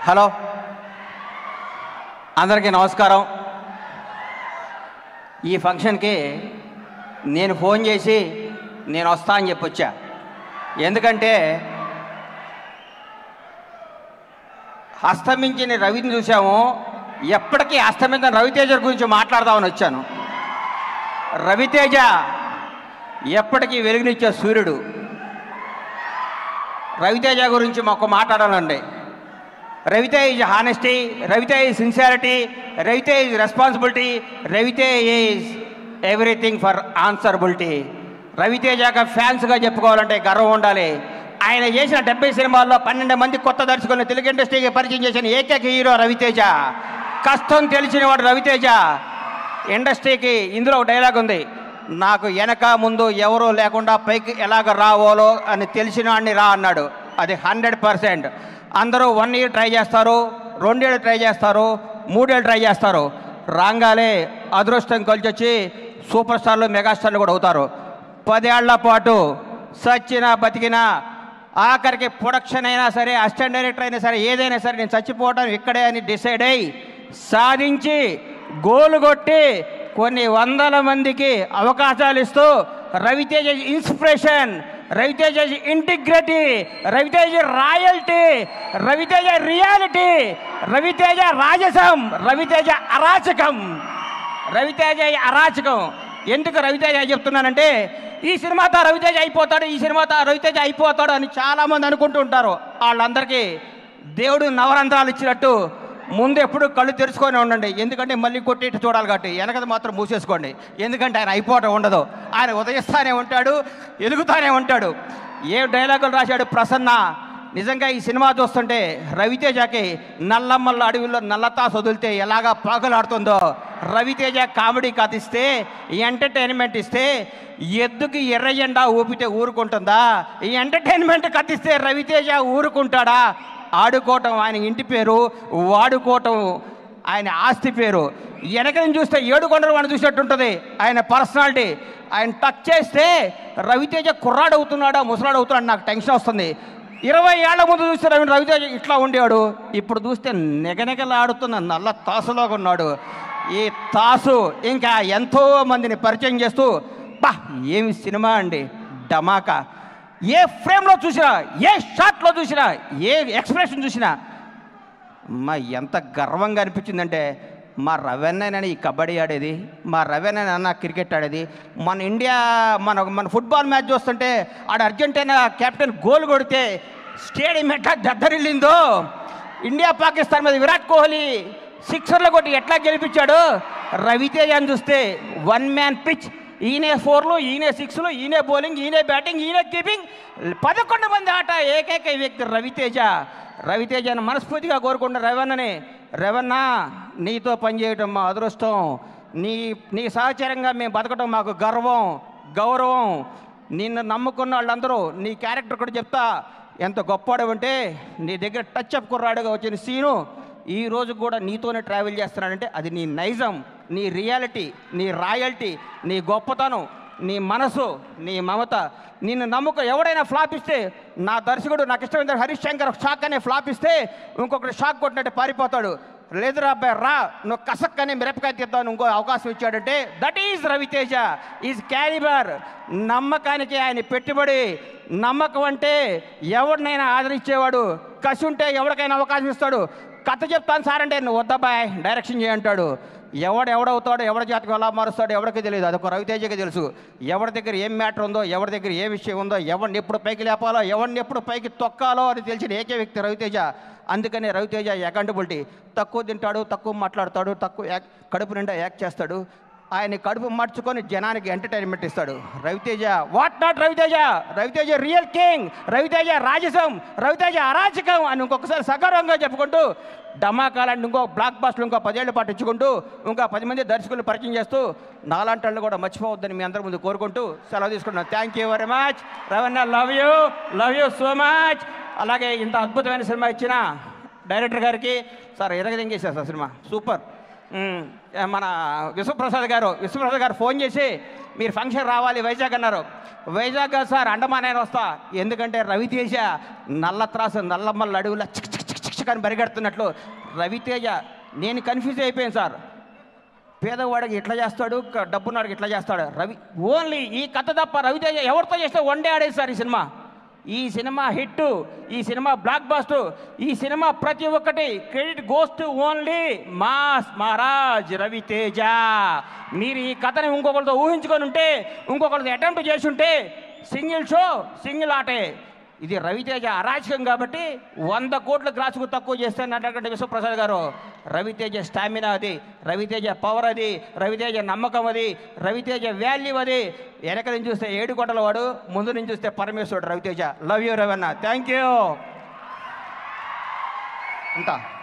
Hello అందరికీ నమస్కారం ఈ ఫంక్షన్కి నేను ఫోన్ చేసి నేను వస్తా అని చెప్పొచ్చా ఎందుకంటే అస్తమించిన రవిని చూసాము ఎప్పటికీ అస్తమించిన రవితేజ గురించి మాట్లాడదామని వచ్చాను రవితేజ ఎప్పటికీ వెలుగునిచ్చే సూర్యుడు రవితేజ గురించి మాకు మాట్లాడాలండి Ravi Teja is honesty Ravi Teja is sincerity Ravi Teja is responsibility Ravi Teja is everything for answerability రవితేజగా ఫ్యాన్స్గా చెప్పుకోవాలంటే గర్వం ఉండాలి ఆయన చేసిన డెబ్బై సినిమాల్లో పన్నెండు మంది కొత్త దర్శకులను తెలుగు ఇండస్ట్రీకి పరిచయం చేసిన ఏకైక హీరో రవితేజ కష్టం తెలిసిన వాడు రవితేజ ఇండస్ట్రీకి ఇందులో ఒక డైలాగ్ ఉంది నాకు వెనక ముందు ఎవరూ లేకుండా పైకి ఎలాగ రావాలో అని తెలిసిన వాడిని రా అన్నాడు అది హండ్రెడ్ పర్సెంట్ అందరూ వన్ ఇయర్ ట్రై చేస్తారు రెండేళ్ళు ట్రై చేస్తారు మూడేళ్ళు ట్రై చేస్తారు రాగాలే అదృష్టం కలిసి వచ్చి సూపర్ స్టార్లు మెగాస్టార్లు కూడా అవుతారు పదేళ్ల పాటు సచ్చినా బతికినా ఆఖరికి ప్రొడక్షన్ అయినా సరే అసిస్టెంట్ డైరెక్టర్ అయినా సరే ఏదైనా సరే నేను చచ్చిపోవడం ఇక్కడే అని డిసైడ్ అయ్యి సాధించి గోలు కొట్టి కొన్ని వందల మందికి అవకాశాలు ఇస్తూ Ravi Teja inspiration Ravi Teja integrity Ravi Teja royalty Ravi Teja reality Ravi Teja రాజసం రవితేజ అరాచకం రవితేజ అరాచకం ఎందుకు రవితేజ చెప్తున్నానంటే ఈ సినిమాతో రవితేజ అయిపోతాడు ఈ సినిమాతో రవితేజ అయిపోతాడు అని చాలామంది అనుకుంటూ ఉంటారు వాళ్ళందరికీ దేవుడు నవరంధ్రాలు ఇచ్చినట్టు ముందు ఎప్పుడు కళ్ళు తెరుచుకొని ఉండండి ఎందుకంటే మళ్ళీ కొట్టి చూడాలి కాబట్టి వెనకది మాత్రం మూసేసుకోండి ఎందుకంటే ఆయన అయిపోవటం ఉండదు ఆయన ఉదయిస్తానే ఉంటాడు ఎదుగుతానే ఉంటాడు ఏ డైలాగులు రాశాడు ప్రసన్న నిజంగా ఈ సినిమా చూస్తుంటే రవితేజకి నల్లమ్మల్ల అడవిలో నల్లతా వదిలితే ఎలాగా పాకులాడుతుందో రవితేజ కామెడీ కథ ఇస్తే ఎంటర్టైన్మెంట్ ఇస్తే ఎద్దుకి ఎర్ర జెండా ఊపితే ఊరుకుంటుందా ఈ ఎంటర్టైన్మెంట్ కథిస్తే రవితేజ ఊరుకుంటాడా ఆడుకోవటం ఆయన ఇంటి పేరు వాడుకోవటం ఆయన ఆస్తి పేరు వెనక నుంచి చూస్తే ఏడు కొండలు వాడిని చూసినట్టు ఉంటుంది ఆయన పర్సనాలిటీ ఆయన టచ్ చేస్తే రవితేజ కుర్రాడు అవుతున్నాడా ముసలాడు అవుతున్నాడు నాకు టెన్షన్ వస్తుంది ఇరవై ఏళ్ల ముందు చూస్తే రవి రవితేజ ఇట్లా ఉండేవాడు ఇప్పుడు చూస్తే నెగనెగలాడుతున్న నల్ల తాసులాగా ఉన్నాడు ఈ తాసు ఇంకా ఎంతో మందిని పరిచయం చేస్తూ బా ఏమి సినిమా అండి డమాకా ఏ ఫ్రేమ్లో చూసినా ఏ షాట్లో చూసినా ఏ ఎక్స్ప్రెషన్ చూసినా మా ఎంత గర్వంగా అనిపించిందంటే మా రవెన్నైనా ఈ కబడ్డీ ఆడేది మా రవెన్నైనా క్రికెట్ ఆడేది మన ఇండియా మన మన ఫుట్బాల్ మ్యాచ్ చూస్తుంటే ఆడ అర్జెంటీనా కెప్టెన్ గోల్ కొడితే స్టేడియం ఎట్లా దద్దరిల్లిందో ఇండియా పాకిస్తాన్ మీద విరాట్ కోహ్లీ సిక్సర్లు కొట్టి ఎట్లా గెలిపించాడు రవితేజని చూస్తే వన్ మ్యాన్ పిచ్ ఈయనే ఫోర్లు ఈయనే సిక్స్లు ఈయనే బౌలింగ్ ఈయనే బ్యాటింగ్ ఈయనే కీపింగ్ పదకొండు మంది ఆట ఏకైక వ్యక్తి రవితేజ రవితేజను మనస్ఫూర్తిగా కోరుకున్న రవణని రవణ నీతో పనిచేయటం మా అదృష్టం నీ నీ సహచరంగా మేము బతకటం మాకు గర్వం గౌరవం నిన్ను నమ్ముకున్న వాళ్ళందరూ నీ క్యారెక్టర్ కూడా చెప్తా ఎంత గొప్పవాడు నీ దగ్గర టచ్ అప్ కుర్రాడుగా వచ్చిన సీను ఈ రోజు కూడా నీతోనే ట్రావెల్ చేస్తున్నాడంటే అది నీ నైజం నీ రియాలిటీ నీ రాయల్టీ నీ గొప్పతనం నీ మనసు నీ మమత నిన్ను నమ్ముక ఎవడైనా ఫ్లాప్ ఇస్తే నా దర్శకుడు నాకు ఇష్టమైన హరీష్ శంకర్ షాక్ అనే ఫ్లాప్ ఇస్తే ఇంకొకటి షాక్ కొట్టినట్టు పారిపోతాడు లేదురా అబ్బాయి రా నువ్వు కసక్కని మిరపకాయ తీద్దాం ఇంకో అవకాశం ఇచ్చాడంటే that is Ravi Teja is caliber నమ్మకానికి ఆయన పెట్టుబడి నమ్మకం అంటే ఎవరినైనా ఆదరించేవాడు కసి ఉంటే ఎవరికైనా అవకాశం ఇస్తాడు కథ చెప్తాను సార్ అంటే నువ్వు వద్దబాయ్ డైరెక్షన్ చేయంటాడు ఎవడు ఎవడవుతాడో ఎవడ జాతకం ఎలా మారుస్తాడో ఎవరికి తెలియదు అదొక రవితేజకి తెలుసు ఎవరి దగ్గర ఏం మ్యాటర్ ఉందో ఎవరి దగ్గర ఏ విషయం ఉందో ఎవరిని ఎప్పుడు పైకి లేపాలో ఎవరిని ఎప్పుడు పైకి తొక్కాలో అని తెలిసిన ఏకే వ్యక్తి రవితేజ అందుకని రవితేజ అకౌంటబిలిటీ తక్కువ తింటాడు తక్కువ మాట్లాడతాడు తక్కువ యాక్ కడుపు నిండా యాక్ట్ చేస్తాడు ఆయన కడుపు మార్చుకొని జనానికి ఎంటర్టైన్మెంట్ ఇస్తాడు Ravi Teja what not Ravi Teja Ravi Teja real king Ravi Teja రాజసం రవితేజ అరాచకం అని ఇంకొకసారి సగర్వంగా చెప్పుకుంటూ డమాకాలాంటి ఇంకో బ్లాక్ బాస్ట్లు ఇంకో పదేళ్ల పాటు ఇచ్చుకుంటూ ఇంకా పది మంది దర్శకులు పరిచయం చేస్తూ నాలాంటి వాళ్ళు కూడా మర్చిపోవద్దని మీ అందరి ముందు కోరుకుంటూ సెలవు తీసుకుంటున్నాను థ్యాంక్ యూ వెరీ మచ్ రవణ love you love you so much అలాగే ఇంత అద్భుతమైన సినిమా ఇచ్చిన డైరెక్టర్ గారికి సార్ ఎరగదింగేసారు సార్ సినిమా సూపర్ మ్మ్. మన విశ్వప్రసాద్ గారు విశ్వప్రసాద్ గారు ఫోన్ చేసి మీరు ఫంక్షన్ రావాలి వైజాగ్ అన్నారు వైజాగ్ కాదు సార్ అండమాన్ అయినా వస్తా ఎందుకంటే రవితేజ నల్ల త్రాసు నల్లమ్మల అడవుల చిక్ చిక్ చిక్ చిక్ చిక్ కానీ పరిగెడుతున్నట్లు రవితేజ నేను కన్ఫ్యూజ్ అయిపోయాను సార్ పేదవాడికి ఇట్లా చేస్తాడు క- డబ్బున్నాడికి ఇట్లా చేస్తాడు రవి ఓన్లీ ఈ కథ తప్ప రవితేజ ఎవరితో చేస్తే వన్ డే ఆడేది సార్ ఈ సినిమా ఈ సినిమా హిట్ ఈ సినిమా బ్లాక్ బాస్టర్ ఈ సినిమా ప్రతి ఒక్కటి credit goes to only mass Maharaj Ravi Teja మీరు ఈ కథని ఇంకొకరితో ఊహించుకొని ఉంటే ఇంకొకరితో అటెంప్ట్ చేసి ఉంటే సింగిల్ షో సింగిల్ ఆటే ఇది రవితేజ అరాచకం కాబట్టి వంద కోట్ల గ్రాసుకు తక్కువ చేస్తే అన్నటువంటి విశ్వప్రసాద్ గారు రవితేజ స్టామినా అది రవితేజ పవర్ అది రవితేజ నమ్మకం అది రవితేజ వాల్యూ అది వెనక నుంచి చూస్తే ఏడు కోటల వాడు ముందు నుంచి చూస్తే పరమేశ్వరుడు రవితేజ లవ్ యూ రవన్న థ్యాంక్ యూ అంతా